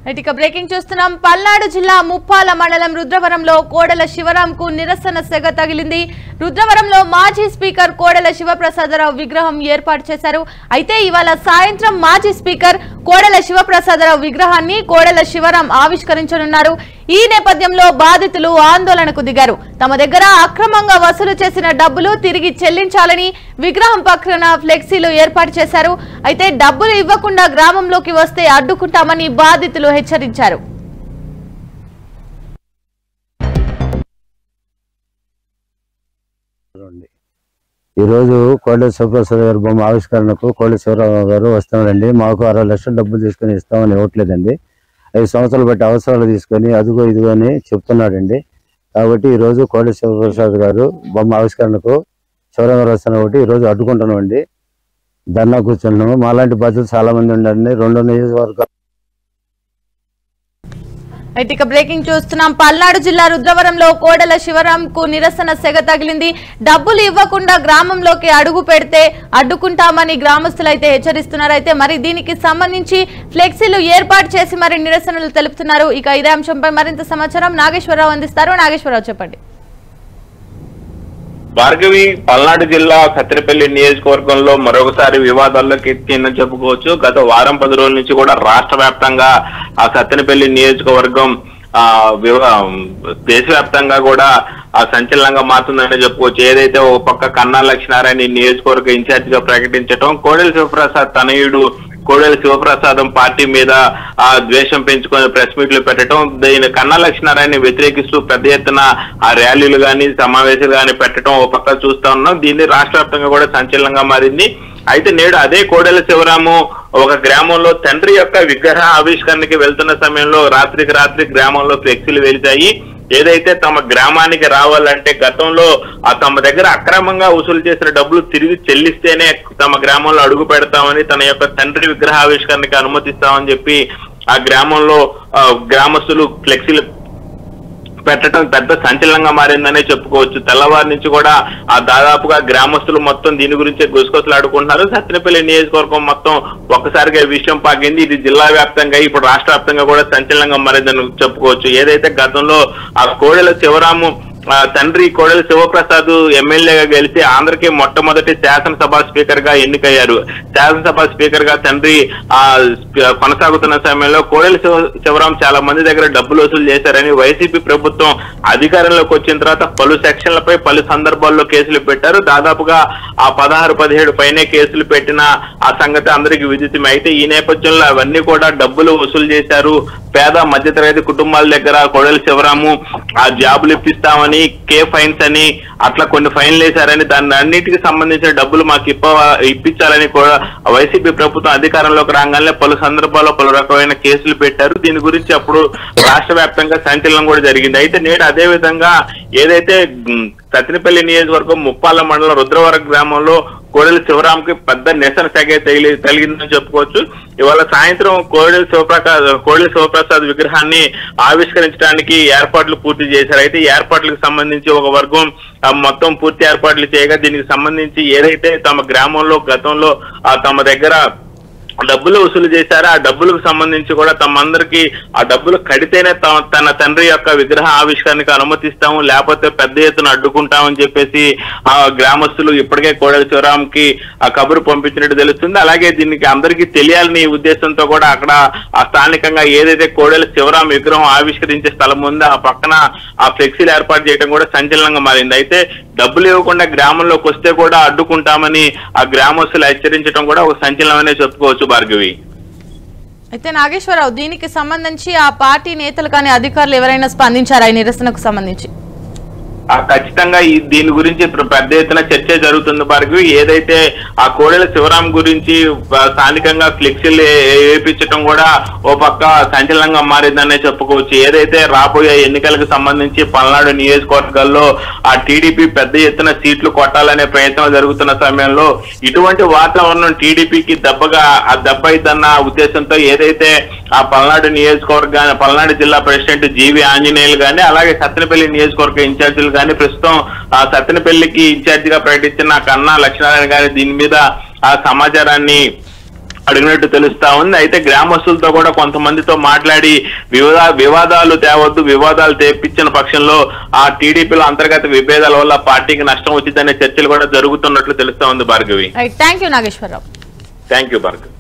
ఇక బ్రేకింగ్ చూస్తున్నాం పల్నాడు జిల్లా ముప్పాల మండలం రుద్రవరంలో కోడెల శివరాంకు నిరసన సెగ తగిలింది రుద్రవరంలో మాజీ స్పీకర్ కోడెల శివప్రసాదరావు విగ్రహం ఏర్పాటు చేశారు అయితే ఇవాళ సాయంత్రం మాజీ స్పీకర్ కోడెల శివప్రసాదరావు విగ్రహాన్ని కోడెల శివరాం ఆవిష్కరించనున్నారు ఈ నేపథ్యంలో బాధితులు ఆందోళనకు దిగారు తమ దగ్గర అక్రమంగా వసూలు చేసిన డబ్బులు తిరిగి చెల్లించాలని విగ్రహం పక్కన ఫ్లెక్సీలు ఏర్పాటు చేశారు అయితే డబ్బులు ఇవ్వకుండా గ్రామంలోకి వస్తే అడ్డుకుంటామని బాధితులు హెచ్చరించారు ఉంది. ఈరోజు కోళ్ళ శివప్రసాద్ గారి బొమ్మ ఆవిష్కరణకు కోళ్ళ శివరావు గారు వస్తామండి మాకు అరవై లక్షల డబ్బులు తీసుకొని ఇస్తామని ఇవ్వట్లేదండి ఐదు సంవత్సరాలు బట్టి అవసరాలు తీసుకొని అదుగో ఇదిగో అని చెప్తున్నాడండి కాబట్టి ఈరోజు కోళ్ళ శివప్రసాద్ గారు బొమ్మ ఆవిష్కరణకు శివరావు గారు వస్తున్న ఒకటి ఈరోజు అడ్డుకుంటున్నామండి ధర్నా కూర్చున్నాము మాలాంటి బాధ్యతలు చాలా మంది ఉండండి రెండు నియోజకవర్గాలు అయితే ఇక బ్రేకింగ్ చూస్తున్నాం పల్నాడు జిల్లా రుద్రవరంలో కోడెల శివరాంకు నిరసన సెగ తగిలింది డబ్బులు ఇవ్వకుండా గ్రామంలోకి అడుగు పెడితే అడ్డుకుంటామని గ్రామస్తులు అయితే హెచ్చరిస్తున్నారు అయితే మరి దీనికి సంబంధించి ఫ్లెక్సీలు ఏర్పాటు చేసి మరి నిరసనలు తెలుపుతున్నారు ఇక ఇదే అంశంపై మరింత సమాచారం నాగేశ్వరరావు అందిస్తారు నాగేశ్వరరావు చెప్పండి భార్గవి పల్నాడు జిల్లా సత్తినపల్లి నియోజకవర్గంలో మరొకసారి వివాదాల్లోకి ఎత్తిందని చెప్పుకోవచ్చు గత వారం పది రోజుల నుంచి కూడా రాష్ట్ర వ్యాప్తంగా ఆ సత్తెనపల్లి నియోజకవర్గం ఆ వివా దేశవ్యాప్తంగా కూడా ఆ సంచలనంగా మారుతుందని చెప్పుకోవచ్చు ఏదైతే ఒక పక్క కన్నా లక్ష్మీనారాయణ నియోజకవర్గ ఇన్ఛార్జ్ గా ప్రకటించడం కోడెల శివప్రసాద్ తనయుడు కోడెల శివప్రసాదం పార్టీ మీద ఆ ద్వేషం పెంచుకొని ప్రెస్ మీట్లు పెట్టడం దీని కన్నా లక్ష్మీనారాయణ వ్యతిరేకిస్తూ పెద్ద ఎత్తున ఆ ర్యాలీలు గాని సమావేశాలు గాని పెట్టడం ఓ పక్క చూస్తా ఉన్నాం దీన్ని రాష్ట్ర వ్యాప్తంగా కూడా సంచలనంగా మారింది అయితే నేడు అదే కోడెల శివరాము ఒక గ్రామంలో తండ్రి యొక్క విగ్రహ ఆవిష్కరణకి వెళ్తున్న సమయంలో రాత్రికి రాత్రి గ్రామంలో ఫ్లెక్సీలు వెలిచాయి ఏదైతే తమ గ్రామానికి రావాలంటే గతంలో ఆ తమ దగ్గర అక్రమంగా వసూలు చేసిన డబ్బులు తిరిగి చెల్లిస్తేనే తమ గ్రామంలో అడుగు పెడతామని తన యొక్క తండ్రి విగ్రహ ఆవిష్కరణకి అనుమతిస్తామని చెప్పి ఆ గ్రామంలో ఆ, గ్రామస్తులు ఫ్లెక్సీలు పెట్టడం పెద్ద సంచలనంగా మారిందనే చెప్పుకోవచ్చు తెల్లవారి నుంచి కూడా ఆ దాదాపుగా గ్రామస్తులు మొత్తం దీని గురించే గుసగుసలాడుకుంటున్నారు సత్యనపల్లి నియోజకవర్గం మొత్తం ఒక్కసారిగా ఈ విషయం పాకింది ఇది జిల్లా వ్యాప్తంగా ఇప్పుడు రాష్ట్ర వ్యాప్తంగా కూడా సంచలనంగా మారిందని చెప్పుకోవచ్చు ఏదైతే గతంలో ఆ కోడెల శివరాము ఆ తండ్రి కోడెల శివప్రసాద్ ఎమ్మెల్యేగా గెలిచి ఆంధ్రకి మొట్టమొదటి శాసనసభ స్పీకర్ గా ఎన్నికయ్యారు శాసనసభ స్పీకర్ గా తండ్రి ఆ స్ప- కొనసాగుతున్న సమయంలో కోడెల శివ శివరాం చాలా మంది దగ్గర డబ్బులు వసూలు చేశారని వైసీపీ ప్రభుత్వం అధికారంలోకి వచ్చిన తర్వాత పలు సెక్షన్లపై పలు సందర్భాల్లో కేసులు పెట్టారు దాదాపుగా ఆ పదహారు పదిహేడు పైనే కేసులు పెట్టిన ఆ సంగతి అందరికీ విదితమే అయితే ఈ నేపథ్యంలో అవన్నీ కూడా డబ్బులు వసూలు చేశారు పేద మధ్యతరగతి కుటుంబాల దగ్గర కోడెల శివరాము ఆ జాబులు ఇప్పిస్తామని కే ఫైన్స్ అని అట్లా కొన్ని ఫైన్లు వేశారని దాని అన్నిటికి సంబంధించిన డబ్బులు మాకు ఇప్ప ఇప్పించాలని కూడా వైసీపీ ప్రభుత్వం అధికారంలోకి రాగానే పలు సందర్భాల్లో పలు రకమైన కేసులు పెట్టారు దీని గురించి అప్పుడు రాష్ట్ర వ్యాప్తంగా సంచలనం కూడా జరిగింది అయితే నేడు అదే విధంగా ఏదైతే ఉమ్, సత్తినపల్లి నియోజకవర్గం ముప్పాల మండలం రుద్రవరం గ్రామంలో కోడెల శివరాంకి పెద్ద నిరసన తెగ తగిలి తగిలిందని చెప్పుకోవచ్చు ఇవాళ సాయంత్రం కోడెల శివప్రసాద్ కోడెల శివప్రసాద్ విగ్రహాన్ని ఆవిష్కరించడానికి ఏర్పాట్లు పూర్తి చేశారు అయితే ఈ ఏర్పాట్లకు సంబంధించి ఒక వర్గం ఆ, మొత్తం పూర్తి ఏర్పాట్లు చేయగా దీనికి సంబంధించి ఏదైతే తమ గ్రామంలో గతంలో ఆ, తమ దగ్గర డబ్బులు వసూలు చేశారో ఆ డబ్బులకు సంబంధించి కూడా తమందరికి ఆ డబ్బులు కడితేనే త- తన తండ్రి యొక్క విగ్రహ ఆవిష్కరణకు అనుమతిస్తాము లేకపోతే పెద్ద ఎత్తున అడ్డుకుంటామని చెప్పేసి ఆ గ్రామస్తులు ఇప్పటికే కోడెల శివరాంకి ఆ కబురు పంపించినట్టు తెలుస్తుంది అలాగే దీనికి అందరికీ తెలియాలని ఈ ఉద్దేశంతో కూడా అక్కడ ఆ స్థానికంగా ఏదైతే కోడెల శివరాం విగ్రహం ఆవిష్కరించే స్థలం ఉందో ఆ పక్కన ఆ ఫ్లెక్సీలు ఏర్పాటు చేయడం కూడా సంచలనంగా మారింది అయితే డబ్బులు ఇవ్వకుండా గ్రామంలోకి వస్తే కూడా అడ్డుకుంటామని ఆ గ్రామస్తులు హెచ్చరించడం కూడా ఒక సంచలనమనే చెప్పుకోవచ్చు భార్గవి అయితే నాగేశ్వరరావు దీనికి సంబంధించి ఆ పార్టీ నేతలు కానీ అధికారులు ఎవరైనా స్పందించారా ఈ నిరసనకు సంబంధించి ఆ ఖచ్చితంగా ఈ దీని గురించి ఇప్పుడు పెద్ద ఎత్తున చర్చ జరుగుతుంది భార్గవి ఏదైతే ఆ కోడెల శివరాం గురించి ఆ, స్థానికంగా ఫ్లెక్సీలు ఏ- వేయించడం కూడా ఓ పక్క సంచలనంగా మారిందనే చెప్పుకోవచ్చు ఏదైతే రాబోయే ఎన్నికలకు సంబంధించి పల్నాడు నియోజకవర్గాల్లో ఆ టీడీపీ పెద్ద ఎత్తున సీట్లు కొట్టాలనే ప్రయత్నం జరుగుతున్న సమయంలో ఇటువంటి వాతావరణం టీడీపీకి దెబ్బగా ఆ దెబ్బ అయిద్దన్న ఉద్దేశంతో ఏదైతే ఆ పల్నాడు నియోజకవర్గాన్ని పల్నాడు జిల్లా ప్రెసిడెంట్ జీవి ఆంజనేయులు గాని అలాగే సత్తెనపల్లి నియోజకవర్గ ఇన్ఛార్జీలు గాని ప్రస్తుతం ఆ సత్తెనపల్లికి ఇన్ఛార్జిగా ప్రకటించిన కన్నా లక్ష్మీనారాయణ గారి దీని మీద ఆ సమాచారాన్ని అడిగినట్టు తెలుస్తా ఉంది అయితే గ్రామస్తులతో కూడా కొంతమందితో మాట్లాడి వివాద వివాదాలు తేవద్దు వివాదాలు తెప్పించిన పక్షంలో ఆ టీడీపీలో అంతర్గత విభేదాల వల్ల పార్టీకి నష్టం వచ్చిందనే చర్చలు కూడా జరుగుతున్నట్లు తెలుస్తా ఉంది Bhargavi right thank you Nageswararao thank you Bhargavi